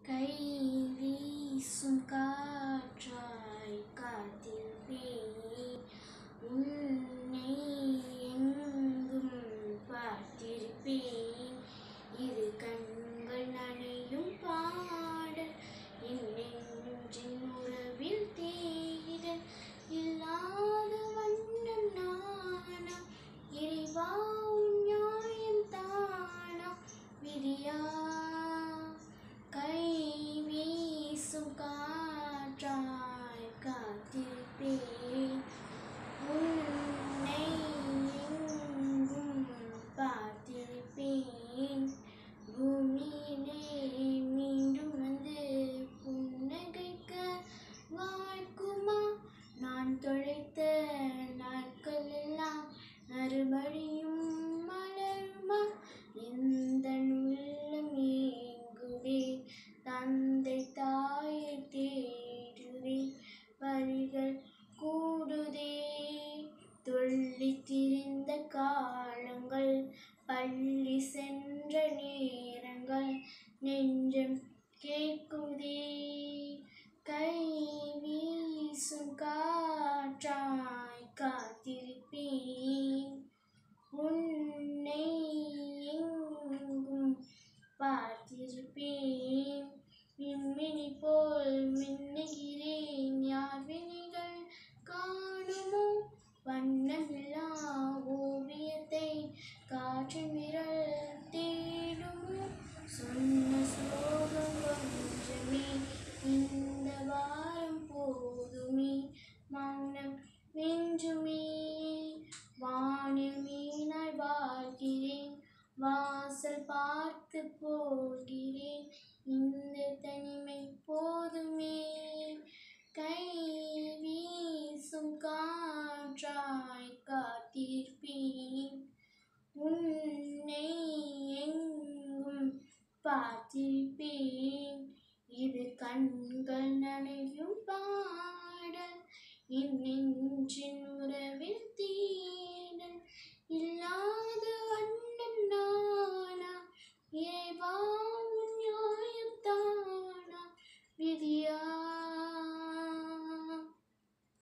கை வீசும் காற்றாய் காத்திருப்பேன் உன்னை எங்கும் பார்த்திருப்பேன் இரு கண்கள் நனையும் பாடல் என் நெஞ்சின் உறவில் தேடல் இல்லாத வண்ணம் நானா இறைவா உன் நியாயம் தானா விதியா கை வீசும் காற்றாய் காத்திருப்பேன் உன்னை எங்கும் பார்த்திருப்பேன் பூமியிலே மீண்டும் வந்து புன்னகைக்க வாய்க்குமா நான் தொலைத்த நாட்கள் எல்லாம் மறுபடியும் மலருமா எந்த உள்ளம் ஏங்குதே தந்தை தாயை தேடுதே வழிகள் கூடுதே துள்ளி திரிந்த காலங்கள் பள்ளி சென்ற நேரங்கள் நெஞ்சம் கேட்குதே கை வீசும் காற்றாய் காத்திருப்பேன் உன்னை எங்கும் பார்த்திருப்பேன் மின்மினி போல் மின்னுகிறேன் யார் வினைகள் காணுமோ வண்ணமில்லா ஓவியத்தை காற்றின் விரல் தேடுமோ சொன்ன ஸ்லோகம் கொஞ்சமே இந்த வாரம் போதுமே மௌனம் நெஞ்சுமே வானில் மீனாய் வாழ்கிறேன் வாசல் பார்த்து போகிறேன் இந்த தனிமை போதுமே கை வீசும் காற்றாய் காத்திருப்பேன் உன்னை எங்கும் பார்த்திருப்பேன் இது கண்கள் நனையும் பாடல் என் நெஞ்சின் உறவில் தீ